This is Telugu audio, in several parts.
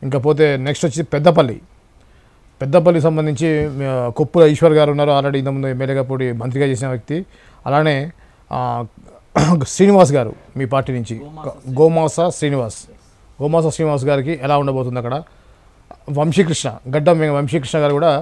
ఇంకా పోతే నెక్స్ట్ వచ్చి పెద్దపల్లి పెద్దపల్లి సంబంధించి ఆ, కొప్పుల ఈశ్వర్ గారు ఉన్నారు ఆల్రెడీ ఇంతకుముందు ఎమ్మెల్యేగా పోటీ మంత్రిగా చేసిన వ్యక్తి అలానే ఆ, శ్రీనివాస్ గారు మీ పార్టీ నుంచి గోమాస శ్రీనివాస్ గోమాస శ్రీనివాస్ గారికి ఎలా ఉండబోతుంది అక్కడ వంశీకృష్ణ గడ్డం వెంగ వంశీకృష్ణ గారు కూడా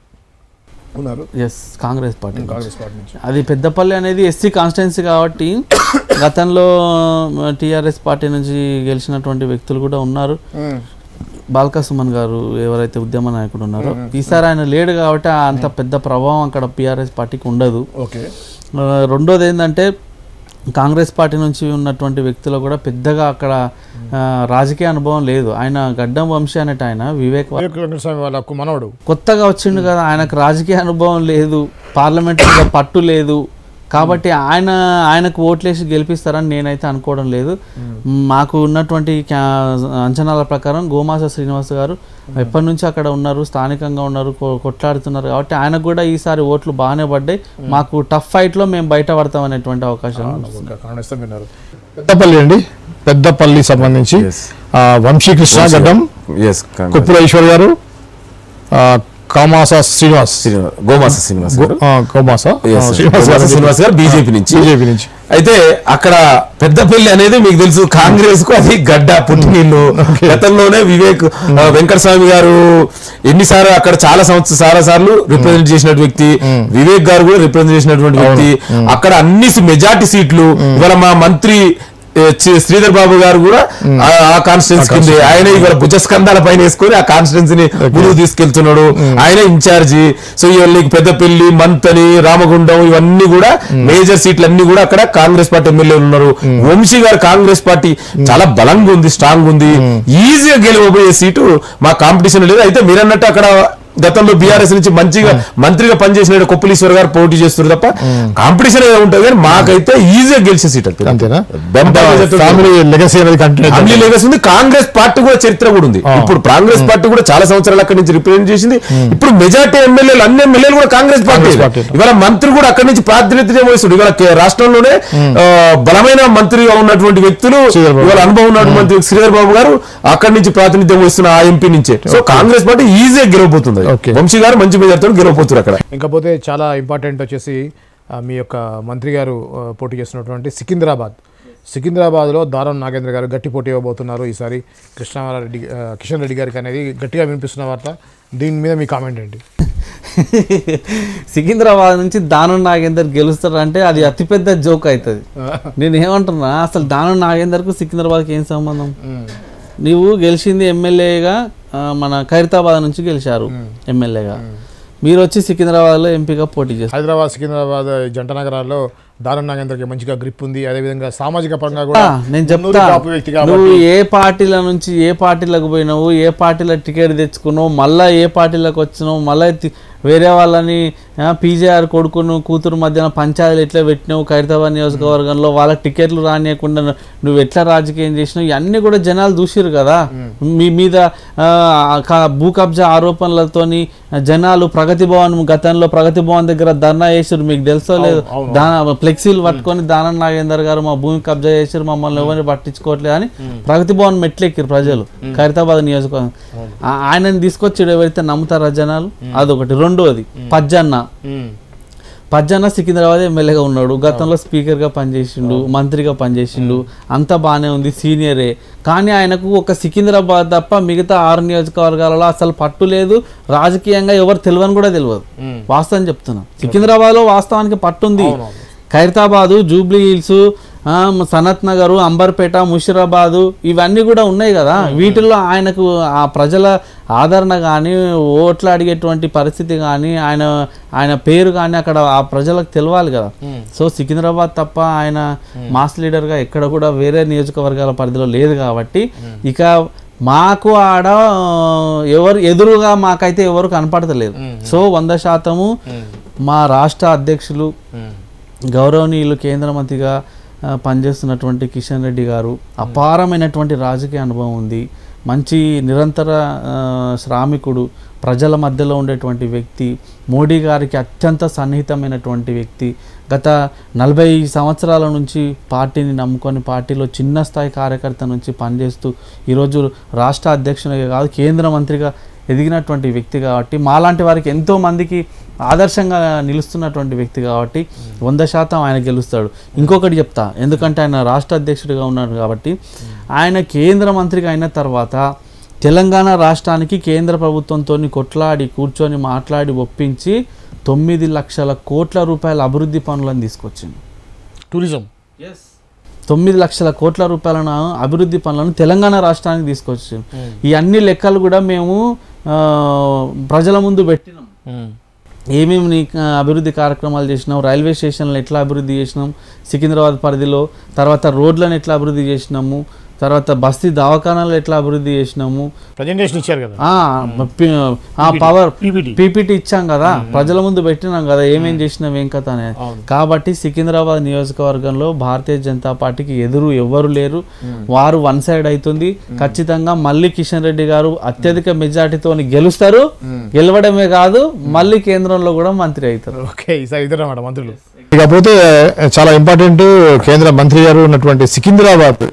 ఉన్నారు yes Congress party Congress party నుంచి అది పెద్దపల్లి అనేది ఎస్సీ కాన్స్టిట్యున్సీ కాబట్టి గతంలో టీఆర్ఎస్ పార్టీ నుంచి గెలిచినటువంటి వ్యక్తులు కూడా ఉన్నారు బాల్కా సుమన్ గారు ఎవరైతే ఉద్యమ నాయకుడు ఉన్నారో ఈసారి ఆయన లేడు కాబట్టి ఆ అంత పెద్ద ప్రభావం అక్కడ పిఆర్ఎస్ పార్టీకి ఉండదు ఓకే ఆ, రెండోది ఏంటంటే కాంగ్రెస్ పార్టీ నుంచి ఉన్నటువంటి వ్యక్తులు కూడా పెద్దగా అక్కడ ఆ, రాజకీయ అనుభవం లేదు ఆయన గడ్డం వంశీ అనేట ఆయన వివేక్ వా- వివేక్ వెంకటస్వామి వాళ్ళ మనవడు కొత్తగా వచ్చిండు కదా ఆయనకు రాజకీయ అనుభవం లేదు పార్లమెంట్ మీద పట్టు లేదు కాబట్టి ఆయన ఆయనకు ఓట్లేసి గెలిపిస్తారని నేనైతే అనుకోవడం లేదు మాకు ఉన్నటువంటి క్యా- అంచనాల ప్రకారం గోమాస శ్రీనివాస్ గారు ఎప్పటి నుంచి అక్కడ ఉన్నారు స్థానికంగా ఉన్నారు కొ- కొట్లాడుతున్నారు కాబట్టి ఆయనకు కూడా ఈసారి ఓట్లు బాగానే పడ్డాయి మాకు టఫ్ ఫైట్లో మేము బయట పడతాం అనేటువంటి అవకాశం ఉంది. ఓకే, కాంగ్రెస్ విన్నారు పెద్దపల్లి అండి పెద్దపల్లి సంబంధించి Yes. ఆ, వంశీకృష్ణ గడ్డం ఎస్ కుప్పుల ఈశ్వర్ గారు ఆ, కామాస శ్రీనివాస్ గోమాస శ్రీనివాస్ గారు ఆ, కోమాస Yes, ఆ, sir. శ్రీనివాస్ గోమాస గారు శ్రీనివాస్ గారు బీజేపీ నుంచి బీజేపీ నుంచి అయితే అక్కడ పెద్దపల్లి అనేది మీకు తెలుసు కాంగ్రెస్ కు అది గడ్డ పుట్టినీళ్ళు గతంలోనే వివేక్ ఆ, వెంకటస్వామి గారు ఎన్నిసార్లు అక్కడ చాలా సంవత్సరాలు చాలా సార్లు రిప్రజెంట్ చేసిన వ్యక్తి వివేక్ గారు కూడా రిప్రజెంట్ చేసినటువంటి వ్యక్తి అక్కడ అన్ని మెజార్టీ సీట్లు ఇవాళ మా మంత్రి ఏ, చి- శ్రీధర్ బాబు గారు కూడా ఆ- ఆ కాన్స్టిట్యూన్స్ కింద ఆయన ఇవాళ భుజస్కంధాల పైన వేసుకొని ఆ కాన్స్టిట్యూన్స్ ని ముందుకు తీసుకెళ్తున్నాడు ఆయన ఇన్ఛార్జి సో ఇవాళ నీకు పెద్దపల్లి మంతని రామగుండం ఇవన్నీ కూడా మేజర్ సీట్లు అన్ని కూడా అక్కడ కాంగ్రెస్ పార్టీ ఎమ్మెల్యేలు ఉన్నారు వంశీ గారు కాంగ్రెస్ పార్టీ చాలా బలంగా ఉంది స్ట్రాంగ్ ఉంది ఈజీగా గెలవబోయే సీటు మా కాంపిటీషన్ లేదు అయితే మీరన్నట్టు అక్కడ గతంలో బీఆర్ఎస్ నుంచి మంచిగా మంత్రిగా పనిచేసిన కొప్పులీశ్వర్ గారు పోటీ చేస్తున్నారు తప్ప కాంపిటీషన్ ఉంటుంది కానీ మాకైతే ఈజీగా గెలిచే సీట్ అది. అంతేనా బెంబా మెజార్టీ ఫ్యామిలీ లెగసీ అనేది కంటిన్యూ ఫ్యామిలీ లెగసీ ఉంది కాంగ్రెస్ పార్టీ కూడా చరిత్ర కూడా ఉంది ఇప్పుడు కాంగ్రెస్ పార్టీ కూడా చాలా సంవత్సరాలు అక్కడి నుంచి రిప్రజెంట్ చేసింది ఇప్పుడు మెజార్టీ ఎమ్మెల్యేలు అన్ని ఎమ్మెల్యేలు కూడా కాంగ్రెస్ పార్టీ కాంగ్రెస్ పార్టీ. ఇవాళ మంత్రి కూడా అక్కడి నుంచి ప్రాతినిధ్యం వహిస్తుడు ఇవాళ కే- రాష్ట్రంలోనే ఆ, బలమైన మంత్రిగా ఉన్నటువంటి వ్యక్తులు శ్రీధర్ బాబు. ఇవాళ అనుభవం ఉన్నటువంటి వ్యక్తి శ్రీధర్ బాబు గారు అక్కడి నుంచి ప్రాతినిధ్యం వహిస్తున్న ఆ ఎంపీ నుంచే సో కాంగ్రెస్ పార్టీ ఈజీగా గెలవబోతుంది Okay. వంశీ గారు మంచి మెజార్టీతో గెలవబోతున్నారు అక్కడ ఇంకపోతే చాలా ఇంపార్టెంట్ వచ్చేసి ఆ, మీ యొక్క మంత్రి గారు ఆ, పోటీ చేస్తున్నటువంటి సికింద్రాబాద్ సికింద్రాబాద్లో దారం నాగేంద్ర గారు గట్టి పోటీ ఇవ్వబోతున్నారు ఈసారి కృష్ణారెడ్డి ఆ, కిషన్ రెడ్డి గారికి అనేది గట్టిగా వినిపిస్తున్న వార్త దీని మీద మీ కామెంట్ ఏంటి సికింద్రాబాద్ నుంచి దానం నాగేందర్ గెలుస్తారంటే అది అతిపెద్ద జోక్ అవుతుంది నేను ఏమంటున్నా అసలు దానం నాగేందర్కు సికింద్రాబాద్కి ఏం సంబంధం నీవు గెలిచింది ఎమ్మెల్యేగా మన ఖైరతాబాద్ నుంచి గెలిచారు ఎమ్మెల్యేగా మీరు వచ్చి సికింద్రాబాద్లో ఎంపీగా పోటీ చేస్తారు హైదరాబాద్ సికింద్రాబాద్ ఈ జంట నగరాల్లో దారం నాగేంద్రకి మంచిగా గ్రిప్ ఉంది అదేవిధంగా సామాజిక పరంగా కూడా నేను మున్నూరు చెప్తా కాపు వ్యక్తి నువ్వు కాబట్టి ఏ పార్టీల నుంచి ఏ పార్టీలకు పోయినావు ఏ పార్టీల టికెట్ తెచ్చుకున్నావు మళ్ళా ఏ పార్టీలకు వచ్చినావు మళ్ళీ తి- వేరే వాళ్ళని పీజేఆర్ కొడుకును కూతురు మధ్యన పంచాయతీలు ఎట్లా పెట్టినావు ఖైరతాబాద్ నియోజకవర్గంలో వాళ్ళకి టికెట్లు రానియకుండా ను- నువ్వు ఎట్లా రాజకీయం చేసినావు ఇవన్నీ కూడా జనాలు చూసిరు కదా మీ మీద ఆ, క- భూ కబ్జా ఆరోపణలతోని జనాలు ప్రగతి భవన్ గతంలో ప్రగతి భవన్ దగ్గర ధర్నా చేసారు మీకు తెలుసో లేదు అవును. దాన ఫ్లెక్సీలు పట్టుకొని దానం నాగేందర్ గారు మా భూమి కబ్జా చేసారు మమ్మల్ని ఎవరిని పట్టించుకోవట్లేదు అని ప్రగతి భవన్ మెట్లెక్కిరు ప్రజలు ఖైరతాబాద్ నియోజకవర్గం ఆ- ఆయనని తీసుకొచ్చి ఎవరైతే నమ్ముతారా జనాలు అదొకటి రెండోది పజ్జన్న పజ్జన్న సికింద్రాబాద్ ఎమ్మెల్యేగా ఉన్నాడు గతంలో స్పీకర్గా పనిచేసిండు మంత్రిగా పనిచేసిండు అంతా బాగానే ఉంది సీనియరే కానీ ఆయనకు ఒక సికింద్రాబాద్ తప్ప మిగతా ఆరు నియోజకవర్గాలలో అసలు పట్టు లేదు రాజకీయంగా ఎవరు తెలియని కూడా తెలియదు వాస్తవం చెప్తున్నా సికింద్రాబాద్లో వాస్తవానికి పట్టు ఉంది ఖైరతాబాదు జూబ్లీ హిల్స్ ఆ, సనత్ నగరు అంబర్పేట ముషిరాబాదు ఇవన్నీ కూడా ఉన్నాయి కదా వీటిల్లో ఆయనకు ఆ ప్రజల ఆదరణ కానీ ఓట్లు అడిగేటువంటి పరిస్థితి కానీ ఆయన ఆయన పేరు కానీ అక్కడ ఆ ప్రజలకు తెలవాలి కదా సో సికింద్రాబాద్ తప్ప ఆయన మాస్ లీడర్గా ఎక్కడ కూడా వేరే నియోజకవర్గాల పరిధిలో లేదు కాబట్టి ఇక మాకు ఆడ ఆ, ఎవరు ఎదురుగా మాకైతే ఎవరు కనపడతలేరు సో వంద శాతము మా రాష్ట్ర అధ్యక్షులు గౌరవనీయులు కేంద్ర మంత్రిగా ఆ, పనిచేస్తున్నటువంటి కిషన్ రెడ్డి గారు అపారమైనటువంటి రాజకీయ అనుభవం ఉంది మంచి నిరంతర ఆ, శ్రామికుడు ప్రజల మధ్యలో ఉండేటువంటి వ్యక్తి మోడీ గారికి అత్యంత సన్నిహితమైనటువంటి వ్యక్తి గత నలభై సంవత్సరాల నుంచి పార్టీని నమ్ముకొని పార్టీలో చిన్న స్థాయి కార్యకర్త నుంచి పనిచేస్తూ ఈరోజు రాష్ట్ర అధ్యక్షునిగా కాదు కేంద్ర మంత్రిగా ఎదిగినటువంటి వ్యక్తి కాబట్టి మాలాంటి వారికి ఎంతో మందికి ఆదర్శంగా నిలుస్తున్నటువంటి వ్యక్తి కాబట్టి వంద శాతం ఆయన గెలుస్తాడు ఇంకొకటి చెప్తా ఎందుకంటే ఆయన రాష్ట్ర అధ్యక్షుడిగా ఉన్నాడు కాబట్టి ఆయన కేంద్ర మంత్రిగా అయిన తర్వాత తెలంగాణ రాష్ట్రానికి కేంద్ర ప్రభుత్వంతో కొట్లాడి కూర్చొని మాట్లాడి ఒప్పించి తొమ్మిది లక్షల కోట్ల రూపాయల అభివృద్ధి పనులను తీసుకొచ్చింది టూరిజం తొమ్మిది లక్షల కోట్ల రూపాయలను అభివృద్ధి పనులను తెలంగాణ రాష్ట్రానికి తీసుకొచ్చాం ఈ అన్ని లెక్కలు కూడా మేము ఆ, ప్రజల ముందు పెట్టినాం ఏమేమి నీ ఆ, అభివృద్ధి కార్యక్రమాలు చేసినాం రైల్వే స్టేషన్లు ఎట్లా అభివృద్ధి చేసినాం సికింద్రాబాద్ పరిధిలో తర్వాత రోడ్లను ఎట్లా అభివృద్ధి చేసినాము తర్వాత బస్తీ దవాఖానాలు ఎట్లా అభివృద్ధి చేసినాము ప్రజెంటేషన్ ఇచ్చారు కదా ఆ, పి- ఆ పవర్ PPT. పీపీటీ ఇచ్చాం కదా ప్రజల ముందు పెట్టినాం కదా ఏమేం చేసినాం ఏం కథ అనేది కాబట్టి సికింద్రాబాద్ నియోజకవర్గంలో భారతీయ జనతా పార్టీకి ఎదురు ఎవ్వరు లేరు వారు వన్ సైడ్ అవుతుంది ఖచ్చితంగా మళ్ళీ కిషన్ రెడ్డి గారు అత్యధిక మెజార్టీతో గెలుస్తారు గెలవడమే కాదు మళ్ళీ కేంద్రంలో కూడా మంత్రి అవుతారు ఓకే ఈసారి ఇద్దరు అన్నమాట మంత్రులు ఇకపోతే చాలా ఇంపార్టెంట్ కేంద్ర మంత్రి గారు ఉన్నటువంటి సికింద్రాబాద్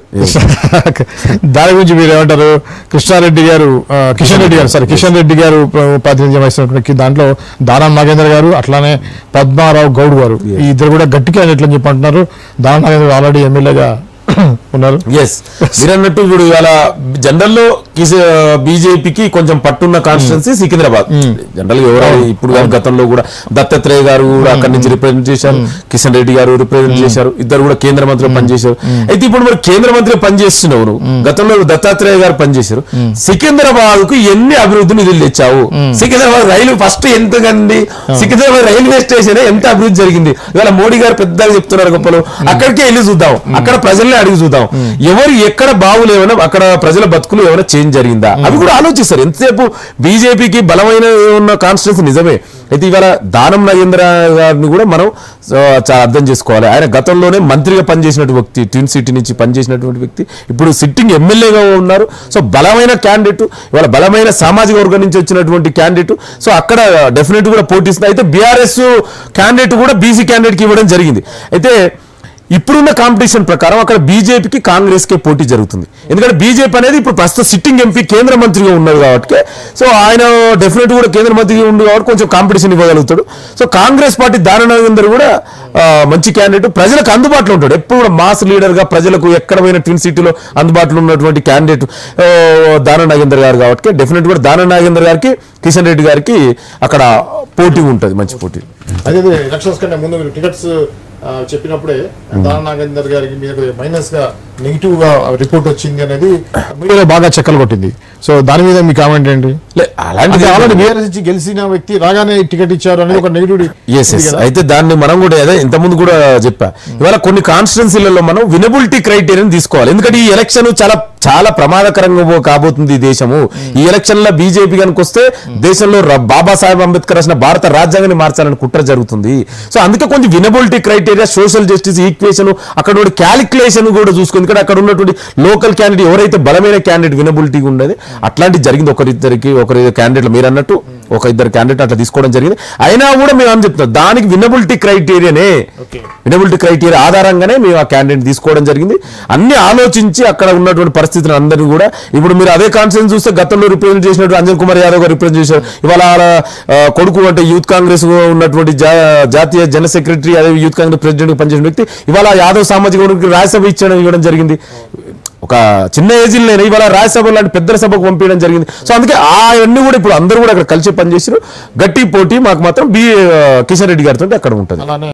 దాని గురించి మీరు ఏమంటారు కృష్ణారెడ్డి గారు ఆ, కిషన్ రెడ్డి గారు సారీ కిషన్ రెడ్డి గారు ప్ర- ప్రాతినిధ్యం వహిస్తున్నటువంటి దాంట్లో దానం నాగేంద్ర గారు అట్లానే పద్మారావు గౌడ్ గారు ఈ ఇద్దరు కూడా గట్టి క్యాండిడేట్లు అని చెప్పి అంటున్నారు దానం నాగేంద్ర ఆల్రెడీ ఎమ్మెల్యేగా ఉన్నారు ఎస్ మీరు అన్నట్టు ఇప్పుడు ఇవాళ జనరల్ లో బీజేపీకి కొంచెం పట్టున్న కాన్స్టిట్యున్సీ సికింద్రాబాద్ జనరల్ గా ఎవరో ఇప్పుడు కాదు, గతంలో కూడా దత్తాత్రేయ గారు కూడా అక్కడి నుంచి రిప్రజెంట్ చేశారు కిషన్ రెడ్డి గారు రిప్రజెంట్ చేశారు ఇద్దరు కూడా కేంద్ర మంత్రిగా పనిచేశారు అయితే ఇప్పుడు మరి కేంద్ర మంత్రి పనిచేస్తున్నావు గతంలో దత్తాత్రేయ గారు పనిచేశారు సికింద్రాబాద్ కు ఎన్ని అభివృద్ధి నిధులు తెచ్చావు సికింద్రాబాద్ రైలు ఫస్ట్ ఎంత కండి సికింద్రాబాద్ రైల్వే స్టేషన్ ఎంత అభివృద్ధి జరిగింది ఇవాళ మోడీ గారు పెద్దగా చెప్తున్నారు గొప్పలు అక్కడికే వెళ్ళి చూద్దాం అక్కడ ప్రజల్ని అడిగి చూద్దాం ఎవరు ఎక్కడ బావులు ఏమైనా అక్కడ ప్రజల బతుకులు ఏమైనా చేంజ్ జరిగిందా అవి కూడా ఆలోచిస్తారు ఎంతసేపు బీజేపీకి బలమైన ఉన్న కాన్స్టిట్యూన్సీ నిజమే అయితే ఇవాళ దానం నగేంద్ర గారిని కూడా మనం ఆ, చాలా అర్థం చేసుకోవాలి ఆయన గతంలోనే మంత్రిగా పనిచేసినటువంటి వ్యక్తి ట్విన్ సిటీ నుంచి పనిచేసినటువంటి వ్యక్తి ఇప్పుడు సిట్టింగ్ ఎమ్మెల్యేగా ఉన్నారు సో బలమైన క్యాండిడేట్ ఇవాళ బలమైన సామాజిక వర్గం నుంచి వచ్చినటువంటి క్యాండిడేట్ సో అక్కడ డెఫినెట్ కూడా పోటీస్తుంది అయితే బీఆర్ఎస్ క్యాండిడేట్ కూడా బీసీ క్యాండిడేట్కి ఇవ్వడం జరిగింది అయితే ఇప్పుడున్న కాంపిటీషన్ ప్రకారం అక్కడ బీజేపీకి కాంగ్రెస్ కే పోటీ జరుగుతుంది ఎందుకంటే బీజేపీ అనేది ఇప్పుడు ప్రస్తుత సిట్టింగ్ ఎంపీ కేంద్ర మంత్రిగా ఉన్నారు కాబట్టి సో ఆయన డెఫినెట్ కూడా కేంద్ర మంత్రిగా ఉండు కాబట్టి కొంచెం కాంపిటీషన్ ఇవ్వగలుగుతాడు సో కాంగ్రెస్ పార్టీ దారుణందరూ కూడా ఆ, మంచి క్యాండిడేట్ ప్రజలకు అందుబాటులో ఉంటాడు ఎప్పుడు కూడా మాస్ లీడర్ గా ప్రజలకు ఎక్కడ పోయిన ట్విన్ సిటీలో అందుబాటులో ఉన్నటువంటి క్యాండిడేట్ దాన నాగేందర్ గారు కాబట్టి డెఫినెట్ కూడా దాన నాగేందర్ గారికి కిషన్ రెడ్డి గారికి అక్కడ పోటీ ఉంటుంది మంచి పోటీ అదే ఎలక్షన్స్ కంటే ముందు మీరు టికెట్స్ చెప్పినప్పుడే దాన నాగేందర్ గారికి మీద మైనస్ గా నెగిటివ్ గా రిపోర్ట్ వచ్చింది అనేది మీడియాలో బాగా చెక్కలు కొట్టింది సో దాని మీద మీ కామెంట్ ఏంటి లే, అలాంటిది అంటే ఆల్రెడీ బీఆర్ఎస్ నుంచి గెలిచిన వ్యక్తి రాగానే టికెట్ ఇచ్చారు అనేది ఒక నెగిటివ్ ఎస్ ఎస్ అయితే దాన్ని మనం కూడా అదే ఇంతకుముందు కూడా చెప్పా ఇవాళ కొన్ని కాన్స్టిట్యున్సీలలో మనం వినబిలిటీ క్రైటీరియాని తీసుకోవాలి ఎందుకంటే ఈ ఎలక్షన్ చాలా చాలా ప్రమాదకరంగా పో- కాబోతుంది ఈ దేశము ఈ ఎలక్షన్ లో బీజేపీ కనుక వస్తే దేశంలో ర- బాబాసాహెబ్ అంబేద్కర్ రాసిన భారత రాజ్యాంగాన్ని మార్చాలని కుట్ర జరుగుతుంది సో అందుకే కొంచెం winnability criteria social justice equation అక్కడ క్యాలిక్యులేషన్ కూడా చూసుకుంది ఎందుకంటే అక్కడ ఉన్నటువంటి లోకల్ క్యాండిడేట్ ఎవరైతే బలమైన క్యాండిడేట్ వినబిలిటీ ఉండేది అట్లాంటి జరిగింది ఒకరిద్దరికి ఒకరి క్యాండిడేట్ మీరు అన్నట్టు ఒక ఇద్దరు క్యాండిడేట్ అట్లా తీసుకోవడం జరిగింది అయినా కూడా మేము అని చెప్తున్నాం దానికి వినబిలిటీ క్రైటీరియానే వినబిలిటీ క్రైటీరియా ఆధారంగానే మేము ఆ క్యాండిడేట్ తీసుకోవడం జరిగింది అన్ని ఆలోచించి అక్కడ ఉన్నటువంటి పరిస్థితులు అందరినీ కూడా ఇప్పుడు మీరు అదే కాన్ఫరెన్స్ చూస్తే గతంలో రిప్రజెంట్ చేసినట్టు అంజన్ కుమార్ యాదవ్ గారు రిప్రజెంట్ చేశారు ఇవాళ వాళ్ళ, ఆ, కొడుకు అంటే యూత్ కాంగ్రెస్ ఉన్నటువంటి జా- జాతీయ జన సెక్రటరీ అదే యూత్ కాంగ్రెస్ ప్రెసిడెంట్ పనిచేసిన వ్యక్తి ఇవాళ యాదవ్ సామాజిక వర్గానికి రాజ్యసభ ఇచ్చడం ఇవ్వడం జరిగింది ఒక చిన్న ఏజ్ నేను ఇవాళ రాజ్యసభ లాంటి పెద్ద సభకు పంపించడం జరిగింది సో అందుకే అవన్నీ కూడా ఇప్పుడు అందరూ కూడా అక్కడ కలిసి పనిచేసారు గట్టి పోటీ మాకు మాత్రం బి కిషన్ రెడ్డి గారితో అక్కడ ఉంటుంది అలానే